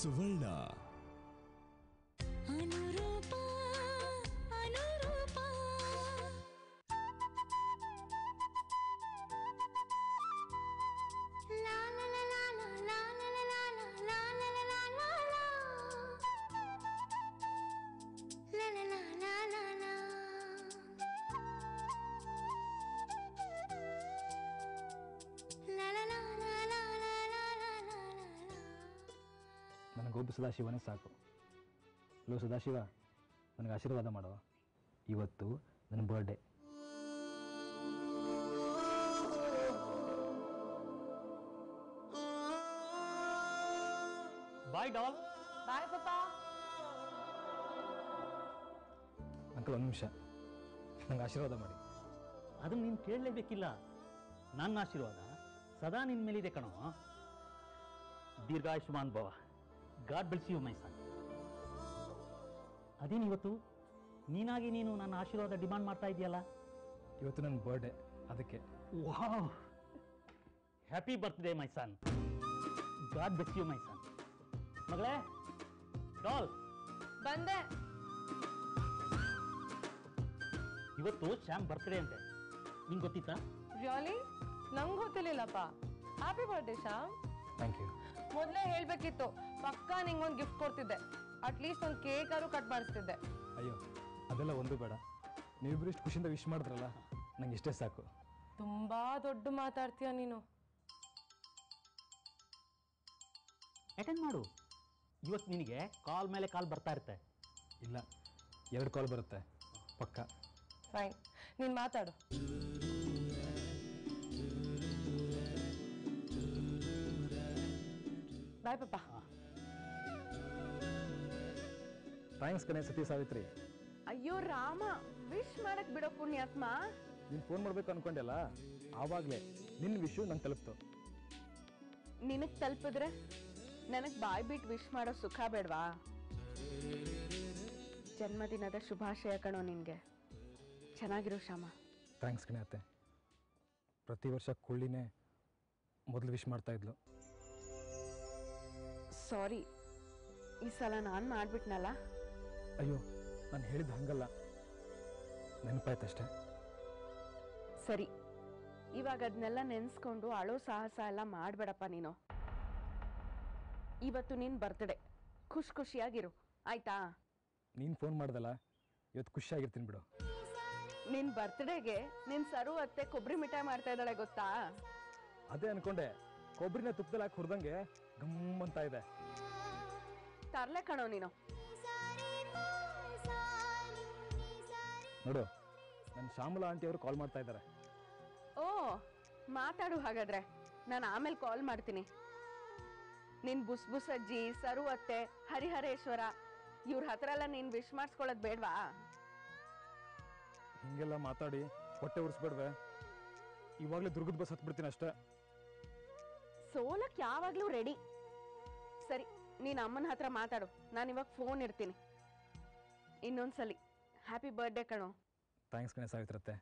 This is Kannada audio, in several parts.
ಸುವರ್ಣ ಅನುರೂಪ ಅನುರೂಪ ಲಾ ಲಾ ಲಾ ಲಾ ಲಾ ಲಾ ಲಾ ಲಾ ಲಾ ಲಾ ಲಾ ಲಾ ಲಾ ಲಾ ಲಾ. ಲಾ ಲಾ ಲಾ ಲಾ ಲಾ ಲಾ. ಲಾ ಲಾ ಲಾ ಲಾ ಲಾ ಲಾ ಲಾ ಲಾ ಲಾ ಲಾ. ನನಗೊಬ್ಬ ಸದಾಶಿವನೇ ಸಾಕು ಲೋ ಸದಾಶಿವ ನನಗೆ ಆಶೀರ್ವಾದ ಮಾಡುವ ಇವತ್ತು ನನ್ನ ಬರ್ಡೇ ಬಾಯ್ ಡಾಲ್ ಬಾಯ್ ಪಪ್ಪ ಅಂಕಲ್ ಒಂದು ನಿಮಿಷ ನಂಗೆ ಆಶೀರ್ವಾದ ಮಾಡಿ ಅದನ್ನ ನೀನು ಕೇಳಲೇಬೇಕಿಲ್ಲ ನನ್ನ ಆಶೀರ್ವಾದ ಸದಾ ನಿನ್ನ ಮೇಲಿದೆ ಕಣೋ ದೀರ್ಘಾಯುಷ್ಮಾನ್ ಭವ ಗಾಡ್ ಬೆಳೆಸಿ ಯು ಮೈ ಸನ್ ಅದೇನು ಇವತ್ತು ನೀನಾಗಿ ನೀನು ನನ್ನ ಆಶೀರ್ವಾದ ಡಿಮಾಂಡ್ ಮಾಡ್ತಾ ಇದೆಯಲ್ಲ ಇವತ್ತು ನನ್ನ ಬರ್ಡೇ ಅದಕ್ಕೆ wow happy birthday my son god bless you my son ಮಗಳೇ ಡಾಲ್ ಬಂದೆ ಇವತ್ತು ಶ್ಯಾಮ್ ಬರ್ತ್ಡೇ ಅಂತೆ ನಿಂಗೆ ಗೊತ್ತಿತ್ತಾ ರಿಯಾಲಿ ನಂಗೆ ಗೊತ್ತಿರ್ಲಿಲ್ಲಪ್ಪ happy birthday Shyam thank you ಮೊದಲೇ ಹೇಳ್ಬೇಕಿತ್ತು ಪಕ್ಕಾ ನಿಂಗೊಂದು ಗಿಫ್ಟ್ ಕೊಡ್ತಿದ್ದೆ ಅಟ್ಲೀಸ್ಟ್ ಒಂದು ಕೇಕಾರು ಕಟ್ ಮಾಡಿಸ್ತಿದ್ದೆ ಅಯ್ಯೋ ಅದೆಲ್ಲ ಒಂದು ಬೇಡ ನೀವಿಬ್ರು ಇಷ್ಟು ಖುಷಿಯಿಂದ ವಿಶ್ ಮಾಡಿದ್ರಲ್ಲ ನಂಗೆ ಇಷ್ಟೇ ಸಾಕು ತುಂಬಾ ದೊಡ್ಡ ಮಾತಾಡ್ತೀಯ ನೀನು ಅಟೆಂಡ್ ಮಾಡು ಇವತ್ತು ನಿನಗೆ ಕಾಲ್ ಮೇಲೆ ಕಾಲ್ ಬರ್ತಾ ಇರುತ್ತೆ ಇಲ್ಲ ಎರಡು ಕಾಲ್ ಬರುತ್ತೆ ಪಕ್ಕ ಫೈನ್ ನೀನು ಮಾತಾಡು ಬಾಯ್ ಪಪ್ಪ ಥ್ಯಾಂಕ್ಸ್ ಕಣೆ ಸತಿ ಸಾವಿತ್ರಿ ಅಯ್ಯೋ ರಾಮ ವಿಶ್ ಮಾಡಕ್ ಬಿಡೋ ಪುಣ್ಯಾತ್ಮ ನೀನು ಫೋನ್ ಮಾಡಬೇಕು ಅನ್ಕೊಂಡೆಲ್ಲ ಆವಾಗಲೇ ನಿನ್ನ ವಿಷಯ ನಂಗೆ ತಲುಪ್ತು ನಿನಗ್ ತಲುಪಿದ್ರೆ ನನಗ್ ಬಾಯ್ ಬಿಟ್ಟು ವಿಶ್ ಮಾಡೋ ಸುಖ ಬೇಡ್ವಾ ಜನ್ಮದಿನದ ಶುಭಾಶಯ ಕಣೋ ನಿನ್ಗೆ ಚೆನ್ನಾಗಿರೋ ಶ್ಯಾಮ ಥ್ಯಾಂಕ್ಸ್ ಕಣೆ ಅತ್ತೆ ಪ್ರತಿ ವರ್ಷ ಕುಳ್ಳಿನೇ ಮೊದಲು ವಿಶ್ ಮಾಡ್ತಾ ಇದ್ಲು ಸಾರಿ ಈ ಸಲ ನಾನು ಮಾಡ್ಬಿಟ್ನಲ್ಲ ಅಯ್ಯೋ ನಾನು ಹೇಳಿದ್ದು ಹಂಗಲ್ಲ ನೆನಪಾಯ್ತಷ್ಟೇ ಸರಿ ಇವಾಗ ಅದನ್ನೆಲ್ಲ ನೆನ್ಸ್ಕೊಂಡು ಅಳೋ ಸಾಹಸ ಎಲ್ಲ ಮಾಡಬೇಡಪ್ಪ ನೀನು ಇವತ್ತು ನಿನ್ ಬರ್ತ್ಡೇ ಖುಷಿ ಖುಷಿಯಾಗಿರು ಆಯ್ತಾ ನೀನು ಫೋನ್ ಮಾಡ್ದಲ್ಲ ಇವತ್ತು ಖುಷಿಯಾಗಿರ್ತೀನಿ ಬಿಡು ನಿನ್ ಬರ್ತ್ಡೇಗೆ ನಿನ್ ಸರು ಅತ್ತೆ ಕೊಬ್ಬರಿ ಮಿಠಾಯಿ ಮಾಡ್ತಾ ಇದ್ದಾಳೆ ಗೊತ್ತಾ ಅದೇ ಅನ್ಕೊಂಡೆ ಕೊಬ್ಬರಿನ ತುಪ್ಪದಲ್ಲಿ ಹಾಕಿ ಹುರಿದಂಗೆ ಗಮ್ಮಂತ ಇದೆ ತರ್ಲೆ ಕಣೋ ನೀನು ನೋಡು ನನ್ನ ಶ್ಯಾಮಲಾ ಆಂಟಿ ಅವರು ಕಾಲ್ ಮಾಡ್ತಾ ಇದ್ದಾರೆ ಓ ಮಾತಾಡು ಹಾಗಾದ್ರೆ ನಾನು ಆಮೇಲೆ ಕಾಲ್ ಮಾಡ್ತೀನಿ ನಿನ್ ಬುಸ್ ಬುಸ್ ಅಜ್ಜಿ ಸರು ಅತ್ತೆ ಹರಿಹರೇಶ್ವರ ಇವ್ರ ಹತ್ರ ಎಲ್ಲ ನೀನ್ ವಿಶ್ ಮಾಡಿಸ್ಕೊಳ್ಳೋದು ಬೇಡ್ವಾ ಹಿಂಗೆಲ್ಲ ಮಾತಾಡಿ ಹೊಟ್ಟೆ ಉರಿಸ್ಬೇಡ್ವೆ ಇವಾಗಲೇ ದುರ್ಗದ ಬಸ್ ಹತ್ಬಿಡ್ತೀನಿ ಅಷ್ಟೇ ಸೋಲಕ್ ಯಾವಾಗ್ಲೂ ರೆಡಿ ಸರಿ ನೀನ್ ಅಮ್ಮನ ಹತ್ರ ಮಾತಾಡು ನಾನು ಇವಾಗ ಫೋನ್ ಇರ್ತೀನಿ ಇನ್ನೊಂದ್ಸಲಿ ಹ್ಯಾಪಿ ಬರ್ಡೇ ಕಣೋ ಥ್ಯಾಂಕ್ಸ್ ಕಣೆ ಸಾವಿತ್ರತ್ತೆ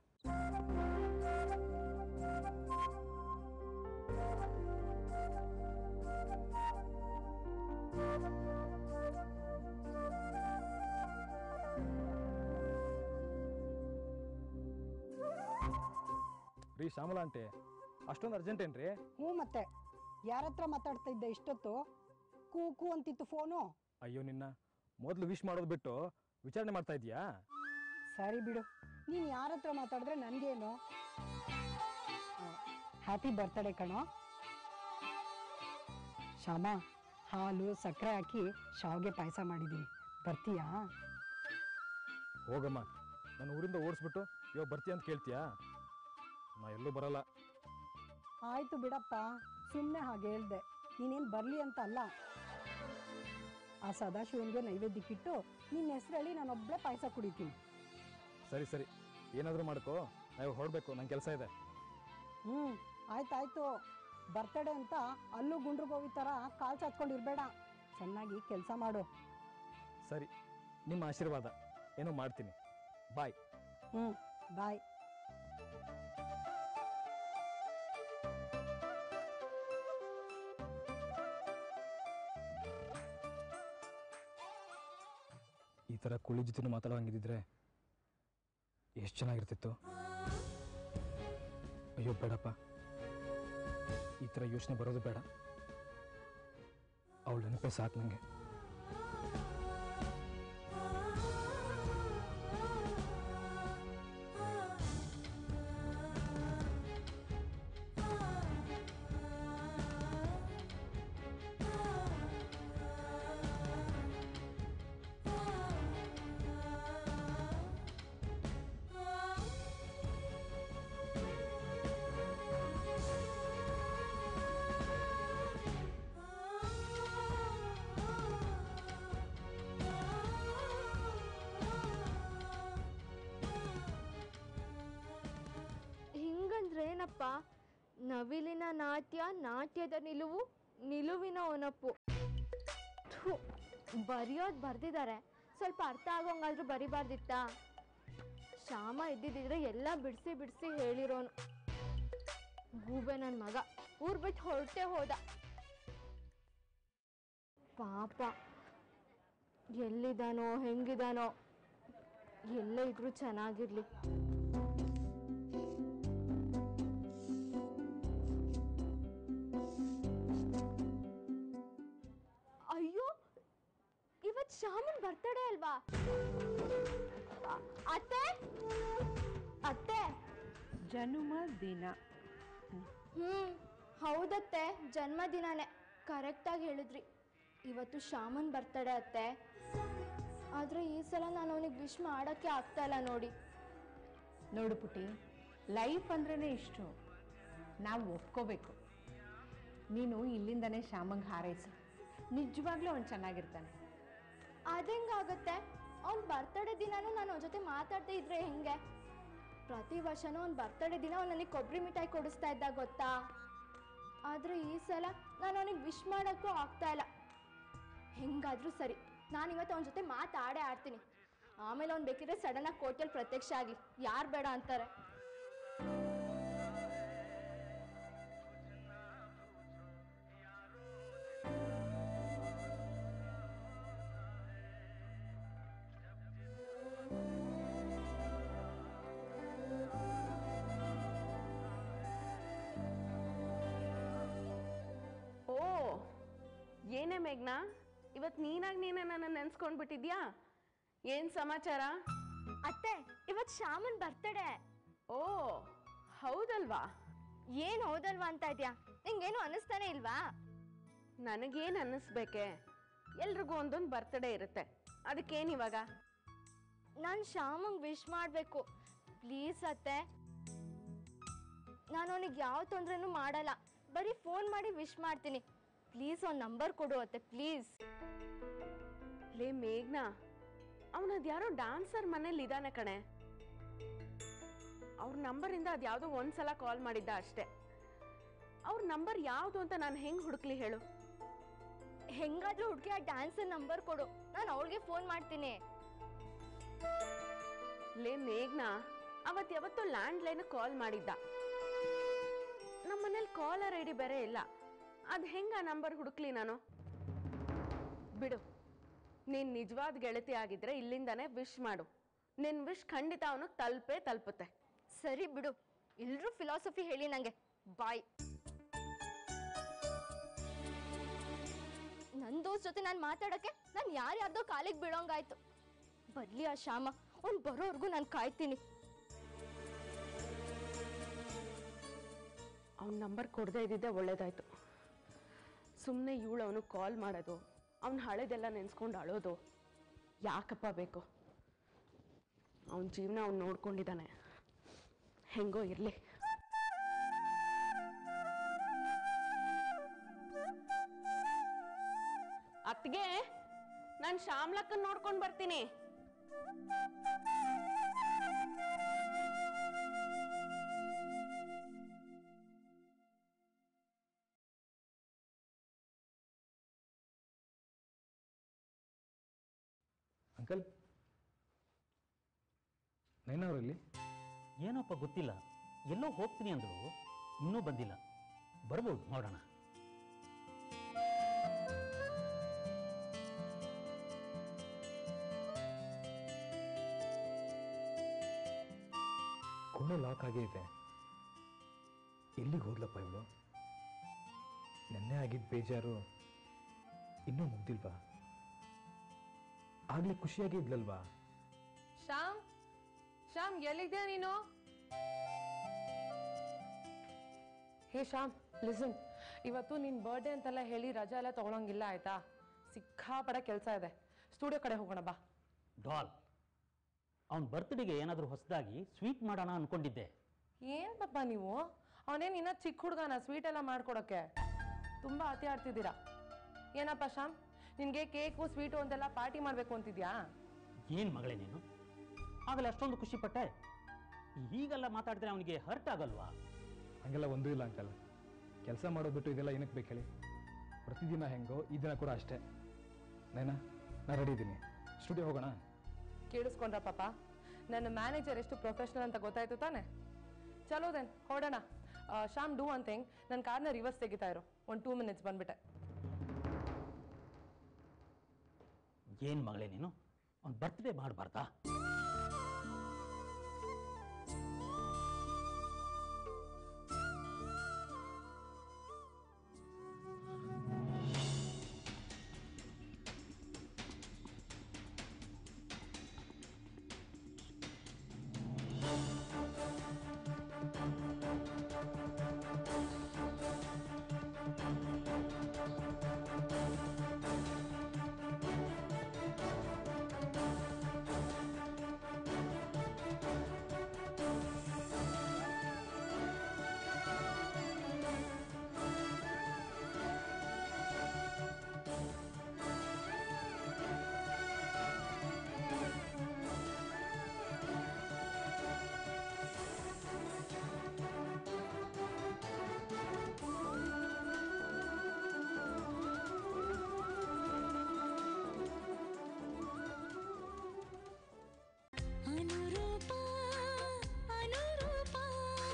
ರೀ ಶ್ಯಾಮಲಾ ಆಂಟಿ ಅಷ್ಟೊಂದು ಅರ್ಜೆಂಟ್ ಏನ್ರಿ ಹ್ಞೂ ಮತ್ತೆ ಯಾರ ಹತ್ರ ಮಾತಾಡ್ತಾ ಇದ್ದೆ ಇಷ್ಟೊತ್ತು ಕೂ ಕೂ ಅಂತಿತ್ತು ಫೋನು ಅಯ್ಯೋ ನಿನ್ನ ಮೊದಲು ವಿಶ್ ಮಾಡೋದು ಬಿಟ್ಟು ವಿಚಾರಣೆ ಮಾಡ್ತಾ ಇದೀಯಾ ಸರಿ ಬಿಡು ನೀನು ಯಾರ ಹತ್ರ ಮಾತಾಡಿದ್ರೆ ನನಗೇನು ಹ್ಯಾಪಿ ಬರ್ತ್ಡೇ ಕಣೋ ಶ್ಯಾಮ ಹಾಲು ಸಕ್ಕರೆ ಹಾಕಿ ಶಾವ್ಗೆ ಪಾಯಸ ಮಾಡಿದ್ದೀನಿ ಬರ್ತೀಯಾ ಹೋಗಮ್ಮ ನಾನು ಊರಿಂದ ಓಡಿಸ್ಬಿಟ್ಟು ಇವಾಗ ಬರ್ತೀಯ ಅಂತ ಕೇಳ್ತೀಯಾ ನಾ ಎಲ್ಲೂ ಬರಲ್ಲ ಆಯ್ತು ಬಿಡಪ್ಪ ಸುಮ್ಮನೆ ಹಾಗೆ ಹೇಳ್ದೆ ನೀನೇನು ಬರಲಿ ಅಂತ ಅಲ್ಲ ಆ ಸದಾಶಿವನಿಗೆ ನೈವೇದ್ಯಕ್ಕಿಟ್ಟು ನಿನ್ನ ಹೆಸರಲ್ಲಿ ನಾನೊಬ್ಬಳೇ ಪಾಯಸ ಕುಡಿತೀನಿ ಸರಿ ಸರಿ ಏನಾದರೂ ಮಾಡ್ಕೋ ನಾವು ಹೊರಡಬೇಕು ನಂಗೆ ಕೆಲಸ ಇದೆ ಹ್ಞೂ ಆಯ್ತಾಯ್ತು ಬರ್ತಡೇ ಅಂತ ಅಲ್ಲೂ ಗುಂಡ್ರು ಗೋವಿ ಥರ ಕಾಲು ಚಾಚ್ಕೊಂಡು ಇರಬೇಡ ಚೆನ್ನಾಗಿ ಕೆಲಸ ಮಾಡು ಸರಿ ನಿಮ್ಮ ಆಶೀರ್ವಾದ ಏನೋ ಮಾಡ್ತೀನಿ ಬಾಯ್ ಹ್ಞೂ ಬಾಯ್ ಥರ ಕುಳಿ ಜೊತೆ ಮಾತಾಡೋ ಹಂಗಿದ್ದಿದ್ರೆ ಎಷ್ಟು ಚೆನ್ನಾಗಿರ್ತಿತ್ತು ಅಯ್ಯೋ ಬೇಡಪ್ಪ ಈ ಥರ ಯೋಚನೆ ಬರೋದು ಬೇಡ ಅವಳ ನೆನಪೇ ಸಾಕು ನನಗೆ ಹಿಂಗಂದ್ರೆ ಏನಪ್ಪ ನವಿಲಿನ ನಾಟ್ಯ ನಾಟ್ಯದ ನಿಲುವು ನಿಲುವಿನ ಒನಪು ಥು, ಬರೆಯೋದು ಬರ್ದಿದ್ದಾರೆ ಸ್ವಲ್ಪ ಅರ್ಥ ಆಗೋಂಗಾದ್ರೂ ಬರಿಬಾರ್ದಿತ್ತಾ ಶ್ಯಾಮ ಇದ್ದಿದ್ದಿದ್ರೆ ಎಲ್ಲ ಬಿಡಿಸಿ ಬಿಡಿಸಿ ಹೇಳಿರೋನು ಗೂಬೆ ನನ್ನ ಮಗ ಊರ್ ಬಿಟ್ಟು ಹೊರಟೆ ಹೋದ ಪಾಪ ಎಲ್ಲಿದಾನೋ ಹೆಂಗಿದಾನೋ ಎಲ್ಲೇ ಇದ್ರೂ ಚೆನ್ನಾಗಿರ್ಲಿ ಅಯ್ಯೋ ಇವತ್ ಶ್ಯಾಮನ್ ಬರ್ತಡೇ ಅಲ್ವಾ ಅ- ಅತ್ತೆ ಅತ್ತೆ ಜನುಮ ದಿನ ಹ್ಮ್ ಹೌದತ್ತೆ ಜನ್ಮದಿನನೇ ಕರೆಕ್ಟಾಗಿ ಹೇಳಿದ್ರಿ ಇವತ್ತು ಶ್ಯಾಮನ್ ಬರ್ತಡೇ ಅತ್ತೆ ಆದ್ರೆ ಈ ಸಲ ನಾನು ಅವನಿಗೆ ವಿಶ್ ಮಾಡಕ್ಕೆ ಆಗ್ತಾ ಇಲ್ಲ ನೋಡಿ ನೋಡು ಪುಟಿ ಲೈಫ್ ಅಂದ್ರೇ ಇಷ್ಟು ನಾವು ಒಪ್ಕೋಬೇಕು ನೀನು ಇಲ್ಲಿಂದನೇ ಶ್ಯಾಮಂಗ್ ಹಾರೈಸು ನಿಜವಾಗ್ಲೂ ಅವ್ನು ಚೆನ್ನಾಗಿರ್ತಾನೆ ಅದೆಂಗಾಗುತ್ತೆ ಅವ್ನ ಬರ್ತಡೇ ದಿನಾನು ನಾನು ಅವನ ಜೊತೆ ಮಾತಾಡ್ತಾ ಇದ್ರೆ ಹೆಂಗೆ ಪ್ರತಿ ವರ್ಷನೂ ಅವ್ನ ಬರ್ತಡೇ ದಿನ ಅವ್ನು ನನಗೆ ಕೊಬ್ಬರಿ ಮಿಠಾಯಿ ಕೊಡಿಸ್ತಾ ಇದ್ದ ಗೊತ್ತಾ ಆದರೆ ಈ ಸಲ ನಾನು ಅವನಿಗೆ ವಿಶ್ ಮಾಡೋಕ್ಕೂ ಆಗ್ತಾ ಇಲ್ಲ ಹೆಂಗಾದ್ರೂ ಸರಿ ನಾನು ಇವತ್ತು ಅವನ ಜೊತೆ ಮಾತಾಡೇ ಆಡ್ತೀನಿ ಆಮೇಲೆ ಅವ್ನು ಬೇಕಿದ್ರೆ ಸಡನ್ನಾಗಿ ಕೋರ್ಟಲ್ಲಿ ಪ್ರತ್ಯಕ್ಷ ಆಗಲಿ ಯಾರು ಬೇಡ ಅಂತಾರೆ ಓ ಏನೇ ಮೇಘ್ನಾ ಇವತ್ತು ನೀನಾಗಿ ನೀನೇ ನನ್ನ ನೆನ್ಸ್ಕೊಂಡ್ಬಿಟ್ಟಿದ್ಯಾ ಏನ್ ಸಮಾಚಾರ ಅತ್ತೆ ಇವತ್ತು ಶ್ಯಾಮನ್ ಬರ್ತಡೇ ಓ ಹೌದಲ್ವಾ ಏನು ಹೌದಲ್ವಾ ಅಂತ ಇದೆಯಾ ನಿಂಗೇನು ಅನ್ನಿಸ್ತಾನೆ ಇಲ್ವಾ ನನಗೇನು ಅನ್ನಿಸ್ಬೇಕೆ ಎಲ್ರಿಗೂ ಒಂದೊಂದು ಬರ್ತ್ಡೇ ಇರುತ್ತೆ ಅದಕ್ಕೇನು ಇವಾಗ ನಾನು ಶ್ಯಾಮಂಗ್ ವಿಶ್ ಮಾಡಬೇಕು ಪ್ಲೀಸ್ ಅತ್ತೆ ನಾನು ಅವನಿಗೆ ಯಾವ ತೊಂದರೆನೂ ಮಾಡಲ್ಲ ಬರೀ ಫೋನ್ ಮಾಡಿ ವಿಶ್ ಮಾಡ್ತೀನಿ ಪ್ಲೀಸ್ ಅವ್ನ ನಂಬರ್ ಕೊಡು ಅತ್ತೆ ಪ್ಲೀಸ್ ಲೇ ಮೇಘ್ನಾ ಅವನದು ಯಾರೋ ಡಾನ್ಸರ್ ಮನೇಲಿ ಇದ್ದಾನೆ ಕಣೆ ಅವ್ರ ನಂಬರಿಂದ ಅದು ಯಾವುದೋ ಒಂದ್ಸಲ ಕಾಲ್ ಮಾಡಿದ್ದ ಅಷ್ಟೇ ಅವ್ರ ನಂಬರ್ ಯಾವುದು ಅಂತ ನಾನು ಹೆಂಗೆ ಹುಡುಕ್ಲಿ ಹೇಳು ಹೆಂಗಾದ್ರೂ ಹುಡುಗಿ ಆ ಡ್ಯಾನ್ಸರ್ ನಂಬರ್ ಕೊಡು ನಾನು ಅವಳಿಗೆ ಫೋನ್ ಮಾಡ್ತೀನಿ ಲೇ ಮೇಘ್ನಾ ಅವತ್ ಯಾವತ್ತೋ ಲ್ಯಾಂಡ್ ಲೈನ್ ಕಾಲ್ ಮಾಡಿದ್ದ ನಮ್ಮ ಮನೇಲಿ ಕಾಲರ್ ಐ ಡಿ ಬೇರೆ ಇಲ್ಲ ಅದು ಹೆಂಗ ನಂಬರ್ ಹುಡುಕ್ಲಿ ನಾನು ಬಿಡು ನೀನ್ ನಿಜವಾದ ಗೆಳತಿ ಆಗಿದ್ರೆ ಇಲ್ಲಿಂದಾನೇ ವಿಶ್ ಮಾಡು ನಿನ್ ವಿಶ್ ಖಂಡಿತ ಅವನು ತಲುಪೇ ತಲುಪುತ್ತೆ ಸರಿ ಬಿಡು ಎಲ್ರೂ ಫಿಲಾಸಫಿ ಹೇಳಿ ನಂಗೆ ಬಾಯ್ ನನ್ನ ದೋಸ್ತ್ ಜೊತೆ ನಾನು ಮಾತಾಡಕ್ಕೆ ನಾನು ಯಾರ್ಯಾರ್ದೋ ಕಾಲಿಗೆ ಬೀಳೋಂಗಾಯ್ತು ಬರ್ಲಿ ಆ ಶ್ಯಾಮ ಅವ್ನು ಬರೋವರೆಗೂ ನಾನು ಕಾಯ್ತೀನಿ ಅವ್ನ ನಂಬರ್ ಕೊಡದೇ ಇದ್ದಿದ್ದೆ ಒಳ್ಳೇದಾಯ್ತು ಸುಮ್ಮನೆ ಇವಳು ಅವನು ಕಾಲ್ ಮಾಡೋದು ಅವ್ನ ಹಳೆದೆಲ್ಲ ನೆನ್ಸ್ಕೊಂಡು ಅಳೋದು ಯಾಕಪ್ಪ ಬೇಕು ಅವನ ಜೀವನ ಅವ್ನು ನೋಡ್ಕೊಂಡಿದ್ದಾನೆ ಹೆಂಗೋ ಇರಲಿ ಅತ್ಗೆ ನಾನು ಶ್ಯಾಮ್ಲಕ್ಕನ್ ನೋಡ್ಕೊಂಡು ಬರ್ತೀನಿ ಅಂಕಲ್ ನೈನವರಲ್ಲಿ ಏನಪ್ಪ ಗೊತ್ತಿಲ್ಲ ಎಲ್ಲೋ ಹೋಗ್ತೀನಿ ಅಂದ್ರು ಇನ್ನೂ ಬಂದಿಲ್ಲ ಬರ್ಬೋದು ನೋಡೋಣ ಕೋಣೆ ಲಾಕ್ ಆಗೇ ಇದೆ ಎಲ್ಲಿಗೆ ಹೋದ್ಲಪ್ಪ ಇವಳು ನೆನ್ನೆ ಆಗಿದ್ದ ಬೇಜಾರು ಇನ್ನೂ ಮುಗ್ದಿಲ್ವಾ ಆಗ್ಲೇ ಖುಷಿಯಾಗಿ ಇದ್ಲಲ್ವಾ ಶ್ಯಾಮ್ ಶ್ಯಾಮ್ ಎಲ್ಲಿದ್ಯಾ ನೀನು ಹೇ ಶ್ಯಾಮ್ ಲಿಸನ್ ಇವತ್ತು ನಿನ್ ಬರ್ಡೇ ಅಂತೆಲ್ಲ ಹೇಳಿ ರಜಾ ಎಲ್ಲ ತಗೊಳಂಗಿಲ್ಲ ಆಯ್ತಾ ಸಿಕ್ಕಾಪಡ ಕೆಲಸ ಇದೆ ಸ್ಟುಡಿಯೋ ಕಡೆ ಹೋಗೋಣ ಬಾ ಡಾಲ್ ಅವನ ಬರ್ತ್ಡೇಗೆ ಏನಾದರೂ ಹೊಸದಾಗಿ ಸ್ವೀಟ್ ಮಾಡೋಣ ಅನ್ಕೊಂಡಿದ್ದೆ ಏನ್ ಪಾಪ ನೀವು ಅವನೇನ್ ಇನ್ನ ಚಿಕ್ಕ ಹುಡುಗನ ಸ್ವೀಟ್ ಎಲ್ಲ ಮಾಡ್ಕೊಡಕ್ಕೆ ತುಂಬಾ ಅತಿ ಆಡ್ತಿದ್ದೀರಾ ಏನಪ್ಪ ಶ್ಯಾಮ್ ನಿನ್ಗೆ ಕೇಕು ಸ್ವೀಟು ಅಂತೆಲ್ಲ ಪಾರ್ಟಿ ಮಾಡ್ಬೇಕು ಅಂತಿದ್ಯಾ ಏನು ಮಗಳೇ ನೀನು ಆಗಲೇ ಅಷ್ಟೊಂದು ಖುಷಿ ಪಟ್ಟೆ ಹೀಗೆಲ್ಲ ಮಾತಾಡಿದ್ರೆ ಅವನಿಗೆ ಹರ್ಟ್ ಆಗಲ್ವಾ ಹಂಗೆಲ್ಲ ಒಂದೂ ಇಲ್ಲ ಅಂಕಲ್ ಕೆಲಸ ಮಾಡೋದು ಬಿಟ್ಟು ಇದೆಲ್ಲ ಏನಕ್ಕೆ ಬೇಕು ಹೇಳಿ ಪ್ರತಿದಿನ ಹೆಂಗೋ ಈ ದಿನ ಕೂಡ ಅಷ್ಟೇ ನೈನಾ ನಾ ರೆಡಿ ಇದ್ದೀನಿ ಸ್ಟುಡಿಯೋ ಹೋಗೋಣ ಕೇಳಿಸ್ಕೊಂಡ್ರ ಪಾಪ ನನ್ನ ಮ್ಯಾನೇಜರ್ ಎಷ್ಟು ಪ್ರೊಫೆಷನಲ್ ಅಂತ ಗೊತ್ತಾಯ್ತು ತಾನೆ ಚಲೋ ದೆನ್ ಹೊಡೋಣ ಆ, ಶ್ಯಾಮ್ ಡೂ ಒನ್ ಥಿಂಗ್ ನನ್ನ ಕಾರ್ನ ರಿವರ್ಸ್ ತೆಗಿತಾ ಇರು ಒಂದು ಟೂ ಮಿನಿಟ್ಸ್ ಬಂದ್ಬಿಟ್ಟೆ ಏನು ಮಗಳೇ ನೀನು ಅವ್ನ ಬರ್ತ್ಡೇ ಮಾಡಬಾರ್ದಾ ಅನುರೂಪ ಅನುರೂಪ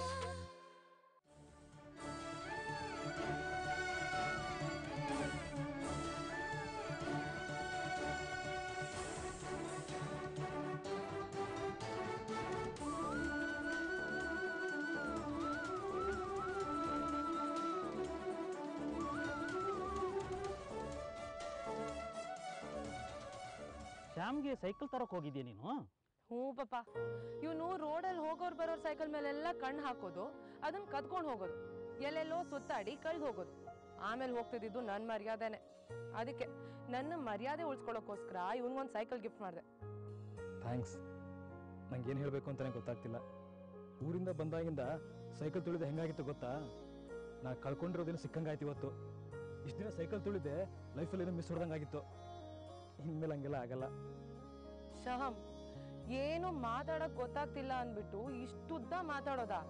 ಶ್ಯಾಮ್ಗೆ ಸೈಕಲ್ ತರಕ್ಕೆ ಹೋಗಿದ್ಯಾ ನೀನು ಹ್ಞೂ ಪಾಪ ಇವನು ರೋಡಲ್ಲಿ ಹೋಗೋರು ಬರೋರ್ ಸೈಕಲ್ ಮೇಲೆಲ್ಲ ಕಣ್ಣು ಹಾಕೋದು ಅದನ್ನ ಕದ್ಕೊಂಡು ಹೋಗೋದು ಎಲ್ಲೆಲ್ಲೋ ಸುತ್ತಾಡಿ ಕಳ್ದು ಹೋಗೋದು ಆಮೇಲೆ ಹೋಗ್ತಿದ್ದು ನನ್ನ ಮರ್ಯಾದೆನೆ ಅದಕ್ಕೆ ನನ್ನ ಮರ್ಯಾದೆ ಉಳಿಸ್ಕೊಳ್ಳೋಕ್ಕೋಸ್ಕರ ಇವನ್ಗೊಂದು ಸೈಕಲ್ ಗಿಫ್ಟ್ ಮಾಡಿದೆ ಥ್ಯಾಂಕ್ಸ್ ನಂಗೇನು ಹೇಳಬೇಕು ಅಂತಲೇ ಗೊತ್ತಾಗ್ತಿಲ್ಲ ಊರಿಂದ ಬಂದಾಗಿಂದ ಸೈಕಲ್ ತುಳಿದ ಹೆಂಗಾಗಿತ್ತು ಗೊತ್ತಾ ನಾ ಕಳ್ಕೊಂಡಿರೋದೇನು ಸಿಕ್ಕಂಗಾಯ್ತು ಇವತ್ತು ಇಷ್ಟು ದಿನ ಸೈಕಲ್ ತುಳಿದೆ ಲೈಫಲ್ಲಿ ಏನೋ ಮಿಸ್ ಹೊಡೆದಂಗಾಗಿತ್ತು ಇನ್ಮೇಲೆ ಹಂಗೆಲ್ಲ ಆಗಲ್ಲ ಶಹಂ ಏನು ಮಾತಾಡಕ್ ಗೊತ್ತಾಗ್ತಿಲ್ಲ ಅಂದ್ಬಿಟ್ಟು ಇಷ್ಟುದ್ದ ಮಾತಾಡೋದಾ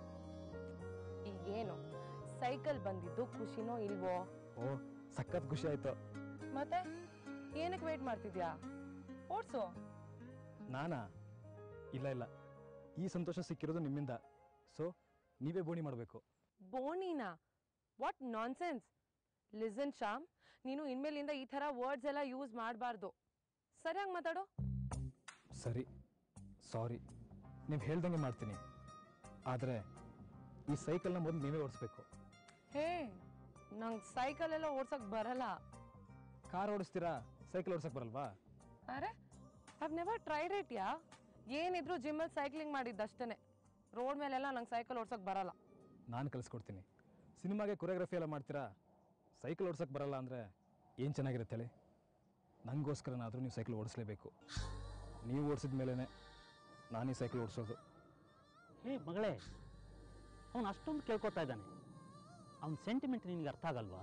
ಈಗೇನು ಸೈಕಲ್ ಬಂದಿದ್ದು ಖುಷಿನೋ ಇಲ್ವೋ ಓ ಸಖತ್ ಖುಷಿ ಆಯ್ತು ಮತ್ತೆ ಏನಕ್ಕೆ ವೇಟ್ ಮಾಡ್ತಿದ್ಯಾ ಓಡ್ಸು ನಾನಾ ಇಲ್ಲ ಇಲ್ಲ ಈ ಸಂತೋಷ ಸಿಕ್ಕಿರೋದು ನಿಮ್ಮಿಂದ ಸೊ ನೀವೇ ಬೋಣಿ ಮಾಡಬೇಕು ಬೋಣಿನಾ ವಾಟ್ ನಾನ್ಸೆನ್ಸ್ ಲಿಸನ್ ಶ್ಯಾಮ್ ನೀನು ಇನ್ಮೇಲಿಂದ ಈ ಥರ ವರ್ಡ್ಸ್ ಎಲ್ಲ ಯೂಸ್ ಮಾಡಬಾರ್ದು ಸರಿಯಾಗಿ ಮಾತಾಡು ಸರಿ ಸಾರಿ ನೀವು ಹೇಳ್ದಂಗೆ ಮಾಡ್ತೀನಿ ಆದರೆ ಈ ಸೈಕಲ್ನ ಮೊದಲು ನೀವೇ ಓಡಿಸ್ಬೇಕು ಹೇ ನಂಗೆ ಸೈಕಲ್ ಎಲ್ಲ ಓಡ್ಸಕ್ ಬರಲ್ಲ ಕಾರ್ ಓಡಿಸ್ತೀರಾ ಸೈಕಲ್ ಓಡಿಸಕ್ ಬರಲ್ವಾ ಅರೆ have never tried it yeah ಏನಿದ್ರು ಜಿಮ್ಮಲ್ಲಿ ಸೈಕ್ಲಿಂಗ್ ಮಾಡಿದ್ದಷ್ಟೇ ರೋಡ್ ಮೇಲೆಲ್ಲ ನಂಗೆ ಸೈಕಲ್ ಓಡ್ಸಕ್ ಬರಲ್ಲ ನಾನು ಕಲಿಸ್ಕೊಡ್ತೀನಿ ಸಿನಿಮಾಗೆ ಕೊರಿಯೋಗ್ರಫಿ ಎಲ್ಲ ಮಾಡ್ತೀರಾ ಸೈಕಲ್ ಓಡ್ಸಕ್ಕೆ ಬರಲ್ಲ ಅಂದರೆ ಏನು ಚೆನ್ನಾಗಿರುತ್ತೆ ಹೇಳಿ ನನಗೋಸ್ಕರನಾದರೂ ನೀವು ಸೈಕಲ್ ಓಡಿಸ್ಲೇಬೇಕು ನೀವು ಓಡಿಸಿದ ಮೇಲೇ ನಾನು ಈ ಸೈಕಲ್ ಓಡಿಸೋದು ಹೇ ಮಗಳೇ ಅವನು ಅಷ್ಟೊಂದು ಕೇಳ್ಕೊತಾ ಇದ್ದಾನೆ ಅವನ ಸೆಂಟಿಮೆಂಟ್ ನಿನಗೆ ಅರ್ಥ ಆಗಲ್ವಾ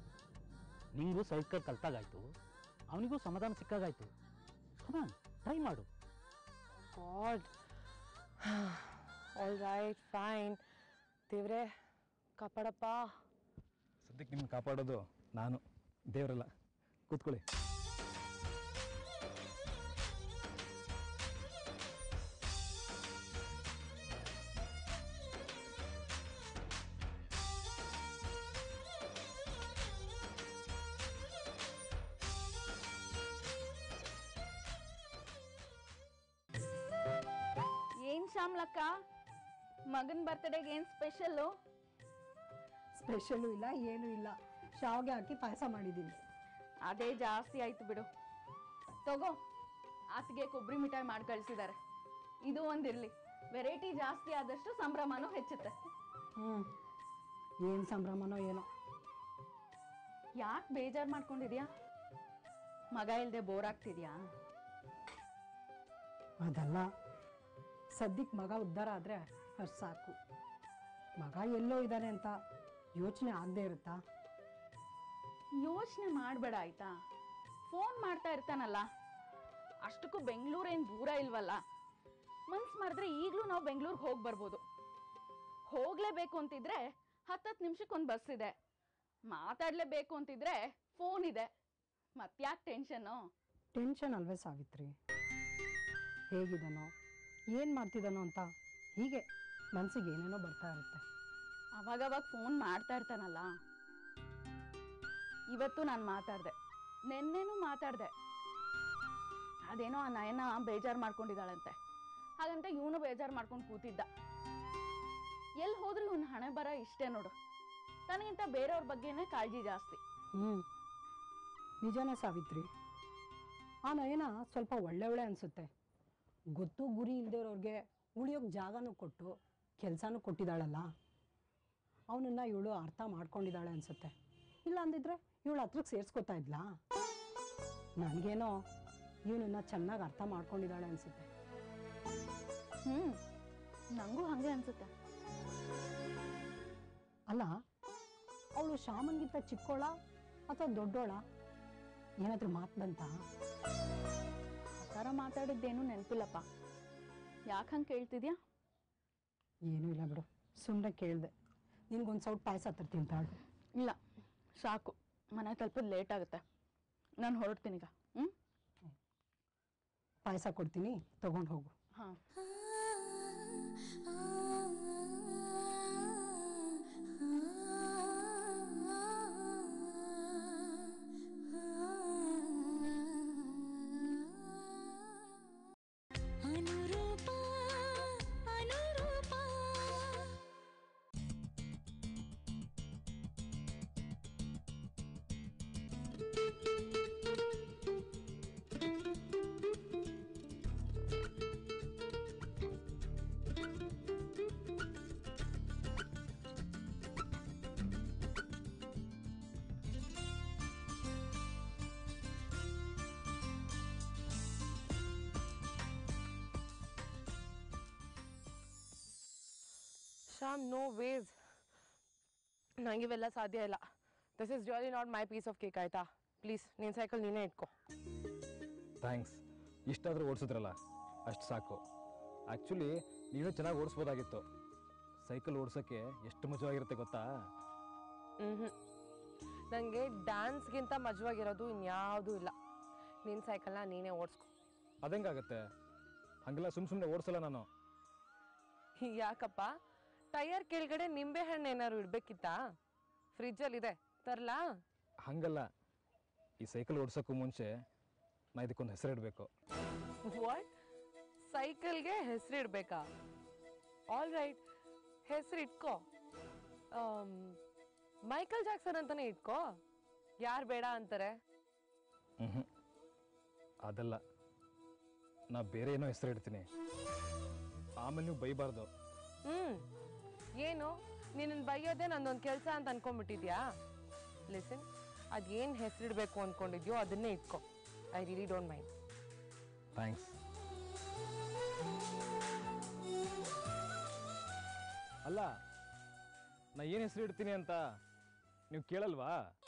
ನಿಂಗೂ ಸೈಕಲ್ ಕಲ್ತಾಗಾಯ್ತು ಅವನಿಗೂ ಸಮಾಧಾನ ಸಿಕ್ಕಾಗಾಯ್ತು ಕಮಾನ್ ಟ್ರೈ ಮಾಡು ಗಾಡ್ ಆಲ್ ರೈಟ್ ಫೈನ್ ದೇವ್ರೆ ಕಾಪಾಡಪ್ಪ ಸದ್ಯಕ್ಕೆ ನಿಮ್ಮನ್ನು ಕಾಪಾಡೋದು ನಾನು ದೇವರಲ್ಲ ಕೂತ್ಕೊಳ್ಳಿ ಏನ್ ಶ್ಯಾಮ್ಲಕ್ಕ ಮಗನ ಬರ್ತಡೆಗೆ ಏನು ಸ್ಪೆಷಲ್ಲು ಸ್ಪೆಷಲು ಇಲ್ಲ ಏನೂ ಇಲ್ಲ ಶಾವ್ಗೆ ಹಾಕಿ ಪಾಯಸ ಮಾಡಿದ್ದೀನಿ ಅದೇ ಜಾಸ್ತಿ ಆಯ್ತು ಬಿಡು ತಗೋ ಆತಿಗೆ ಕೊಬ್ಬರಿ ಮಿಠಾಯಿ ಮಾಡಿ ಕಳಿಸಿದ್ದಾರೆ ಇದು ಒಂದಿರಲಿ ವೆರೈಟಿ ಜಾಸ್ತಿ ಆದಷ್ಟು ಸಂಭ್ರಮನೂ ಹೆಚ್ಚುತ್ತೆ ಹ್ಞೂ ಏನು ಸಂಭ್ರಮನೋ ಏನೋ ಯಾಕೆ ಬೇಜಾರು ಮಾಡ್ಕೊಂಡಿದ್ಯಾ ಮಗ ಇಲ್ದೆ ಬೋರ್ ಆಗ್ತಿದ್ಯಾ ಅದಲ್ಲ ಸದ್ಯಕ್ಕೆ ಮಗ ಉದ್ಧಾರ ಆದರೆ ಅಷ್ಟು ಸಾಕು ಮಗ ಎಲ್ಲೋ ಇದ್ದಾನೆ ಅಂತ ಯೋಚನೆ ಆಗದೆ ಇರುತ್ತಾ ಯೋಚನೆ ಮಾಡಬೇಡ ಆಯ್ತಾ ಫೋನ್ ಮಾಡ್ತಾ ಇರ್ತಾನಲ್ಲ ಅಷ್ಟಕ್ಕೂ ಬೆಂಗಳೂರೇನು ದೂರ ಇಲ್ವಲ್ಲ ಮನ್ಸು ಮಾಡಿದ್ರೆ ಈಗಲೂ ನಾವು ಬೆಂಗಳೂರಿಗೆ ಹೋಗಿ ಬರ್ಬೋದು ಹೋಗ್ಲೇಬೇಕು ಅಂತಿದ್ರೆ ಹತ್ತತ್ತು ನಿಮಿಷಕ್ಕೊಂದು ಬಸ್ ಇದೆ ಮಾತಾಡಲೇಬೇಕು ಅಂತಿದ್ರೆ ಫೋನ್ ಇದೆ ಮತ್ತ್ಯಾಕೆ ಟೆನ್ಷನ್ನು ಟೆನ್ಷನ್ ಅಲ್ವೇ ಸಾವಿತ್ರಿ ಹೇಗಿದ್ದಾನೋ ಏನು ಮಾಡ್ತಿದ್ದಾನೋ ಅಂತ ಹೀಗೆ ಮನಸ್ಸಿಗೆ ಏನೇನೋ ಬರ್ತಾ ಇರುತ್ತೆ ಅವಾಗವಾಗ ಫೋನ್ ಮಾಡ್ತಾ ಇರ್ತಾನಲ್ಲ ಇವತ್ತು ನಾನು ಮಾತಾಡ್ದೆ ನಿನ್ನೆನೂ ಮಾತಾಡ್ದೆ ಅದೇನೋ ಆ ನಯನ ಬೇಜಾರು ಮಾಡ್ಕೊಂಡಿದ್ದಾಳಂತೆ ಹಾಗಂತ ಇವನು ಬೇಜಾರು ಮಾಡ್ಕೊಂಡು ಕೂತಿದ್ದ ಎಲ್ಲಿ ಹೋದ್ರೂ ಇವನ್ ಹಣೆ ಬರ ಇಷ್ಟೇ ನೋಡು ತನಗಿಂತ ಬೇರೆಯವ್ರ ಬಗ್ಗೆನೇ ಕಾಳಜಿ ಜಾಸ್ತಿ ಹ್ಞೂ ನಿಜನೇ ಸಾವಿತ್ರಿ ಆ ನಯನ ಸ್ವಲ್ಪ ಒಳ್ಳೆ ಒಳ್ಳೆ ಅನಿಸುತ್ತೆ ಗೊತ್ತು ಗುರಿ ಇಲ್ದಿರೋರ್ಗೆ ಉಳಿಯೋಕೆ ಜಾಗನೂ ಕೊಟ್ಟು ಕೆಲಸನೂ ಕೊಟ್ಟಿದ್ದಾಳಲ್ಲ ಅವನನ್ನು ಇವಳು ಅರ್ಥ ಮಾಡ್ಕೊಂಡಿದ್ದಾಳೆ ಅನಿಸುತ್ತೆ ಇಲ್ಲ ಅಂದಿದ್ರೆ ಇವಳು ಹತ್ರಕ್ಕೆ ಸೇರಿಸ್ಕೊತಾ ಇದ್ಲಾ ನನಗೇನೋ ಇವನನ್ನ ಚೆನ್ನಾಗಿ ಅರ್ಥ ಮಾಡ್ಕೊಂಡಿದ್ದಾಳೆ ಅನಿಸುತ್ತೆ ಹ್ಮ್ ನಂಗೂ ಹಂಗೆ ಅನ್ಸುತ್ತೆ ಅಲ್ಲ ಅವಳು ಶಾಮನ್ಗಿಂತ ಚಿಕ್ಕೋಳ ಅಥವಾ ದೊಡ್ಡೋಳ ಏನಾದ್ರೂ ಮಾತು ಬಂತಾ ಆ ಥರ ಮಾತಾಡಿದ್ದೇನು ನೆನಪಿಲ್ಲಪ್ಪ ಯಾಕೆ ಹಂಗೆ ಕೇಳ್ತಿದ್ಯಾ ಏನೂ ಇಲ್ಲ ಬಿಡು ಸುಮ್ಮನೆ ಕೇಳಿದೆ ನಿನ್ಗೊಂದು ಸೌಟ್ ಪಾಯಸ ತರ್ತೀನಿ ತಾಳು ಇಲ್ಲ ಸಾಕು ಮನೆ ತಲುಪೋದು ಲೇಟ್ ಆಗುತ್ತೆ ನಾನು ಹೊರಡ್ತೀನಿ ಈಗ ಹ್ಞೂ ಪಾಯಸ ಕೊಡ್ತೀನಿ ತಗೊಂಡು ಹೋಗು ಹಾಂ ಅನುರೂಪ ಅನುರೂಪ ಶ್ಯಾಮ್ ನೋ ವೇಸ್ ನಂಗೆ ಇವೆಲ್ಲ ಸಾಧ್ಯ ಇಲ್ಲ this is really not my piece of cake ಆಯ್ತಾ ಪ್ಲೀಸ್ ನಿನ್ನ ಸೈಕಲ್ ನೀನೇ ಇಟ್ಕೋ ಥ್ಯಾಂಕ್ಸ್ ಇಷ್ಟಾದರೂ ಓಡಿಸಿದ್ರಲ್ಲ ಅಷ್ಟು ಸಾಕು ಆ್ಯಕ್ಚುಲಿ ನೀನು ಚೆನ್ನಾಗಿ ಓಡಿಸ್ಬೋದಾಗಿತ್ತು ಸೈಕಲ್ ಓಡಿಸೋಕ್ಕೆ ಎಷ್ಟು ಮಜವಾಗಿರುತ್ತೆ ಗೊತ್ತಾ ಹ್ಞೂ ನನಗೆ ಡ್ಯಾನ್ಸ್ಗಿಂತ ಮಜವಾಗಿರೋದು ಇನ್ಯಾವುದೂ ಇಲ್ಲ ನಿನ್ನ ಸೈಕಲ್ನ ನೀನೇ ಓಡಿಸ್ಕೊ ಅದೆಂಗಾಗತ್ತೆ ಹಂಗೆಲ್ಲ ಸುಮ್ಮ ಸುಮ್ಮನೆ ಓಡಿಸಲ್ಲ ನಾನು ಯಾಕಪ್ಪ ಟೈರ್ ಕೆಳಗಡೆ ನಿಂಬೆ ಹಣ್ಣು ಏನಾದ್ರು ಇಡ್ಬೇಕಿತ್ತಾ ಫ್ರಿಜ್ಜಲ್ಲಿದೆ ತರ್ಲಾ ಹಂಗಲ್ಲ ಈ ಸೈಕಲ್ ಓಡಿಸೋಕ್ಕೂ ಮುಂಚೆ ನಾ ಇದಕ್ಕೊಂದು ಹೆಸರಿಡಬೇಕು ವಾಟ್ ಸೈಕಲ್ಗೆ ಹೆಸರಿಡ್ಬೇಕಾ ಆಲ್ ರೈಟ್ ಹೆಸರು ಇಟ್ಕೋ ಆಮ್, ಮೈಕಲ್ ಜಾಕ್ಸನ್ ಅಂತಾನೆ ಇಟ್ಕೋ ಯಾರು ಬೇಡ ಅಂತಾರೆ ಹ್ಞೂ ಅದಲ್ಲ ನಾ ಬೇರೆ ಏನೋ ಹೆಸರು ಇಡ್ತೀನಿ ಆಮೇಲೆ ನೀವು ಬೈಬಾರ್ದು ಹ್ಮ್ ಏನು ನಿನ್ನ ಬೈಯೋದೇ ನಂದೊಂದು ಕೆಲಸ ಅಂತ ಅನ್ಕೊಂಡ್ಬಿಟ್ಟಿದ್ಯಾ ಲಿಸನ್ ಅದೇನು ಹೆಸರಿಡ್ಬೇಕು ಅನ್ಕೊಂಡಿದ್ಯೋ ಅದನ್ನೇ ಇಟ್ಕೋ I really don't mind thanks ಅಲ್ಲ ನಾ ಏನು ಹೆಸರು ಇಡ್ತೀನಿ ಅಂತ ನೀವು ಕೇಳಲ್ವಾ